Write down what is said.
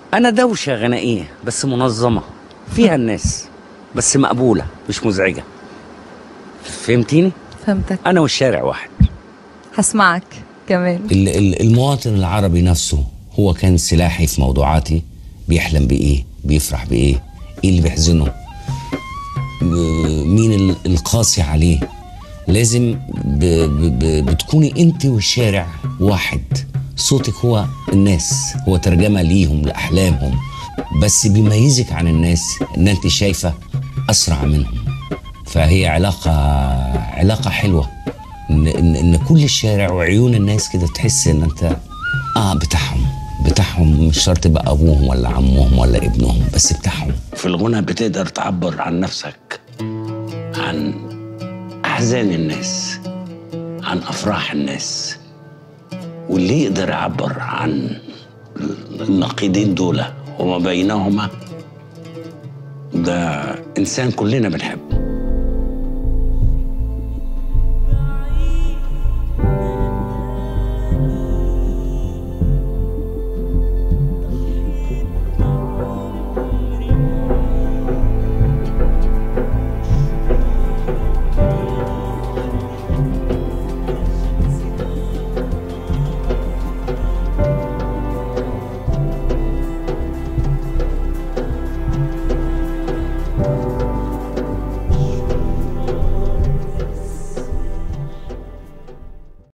انا دوشه غنائيه بس منظمه فيها الناس بس مقبوله مش مزعجه فهمتيني فهمتك انا والشارع واحد هسمعك كمان ال- ال- المواطن العربي نفسه هو كان سلاحي في موضوعاتي بيحلم بإيه بيفرح بإيه إيه اللي بيحزنه م- مين ال- القاسي عليه لازم ب ب ب بتكوني انت والشارع واحد صوتك هو الناس هو ترجمة ليهم لأحلامهم بس بيميزك عن الناس ان انت شايفة أسرع منهم فهي علاقة علاقة حلوة إن, إن, إن كل الشارع وعيون الناس كده تحس إن أنت آه بتاعهم بتاعهم مش شرط تبقى أبوهم ولا عمهم ولا ابنهم بس بتاعهم في الغنى بتقدر تعبر عن نفسك عن احزان الناس عن افراح الناس واللي يقدر يعبر عن النقيضين دول وما بينهما ده انسان كلنا بنحبه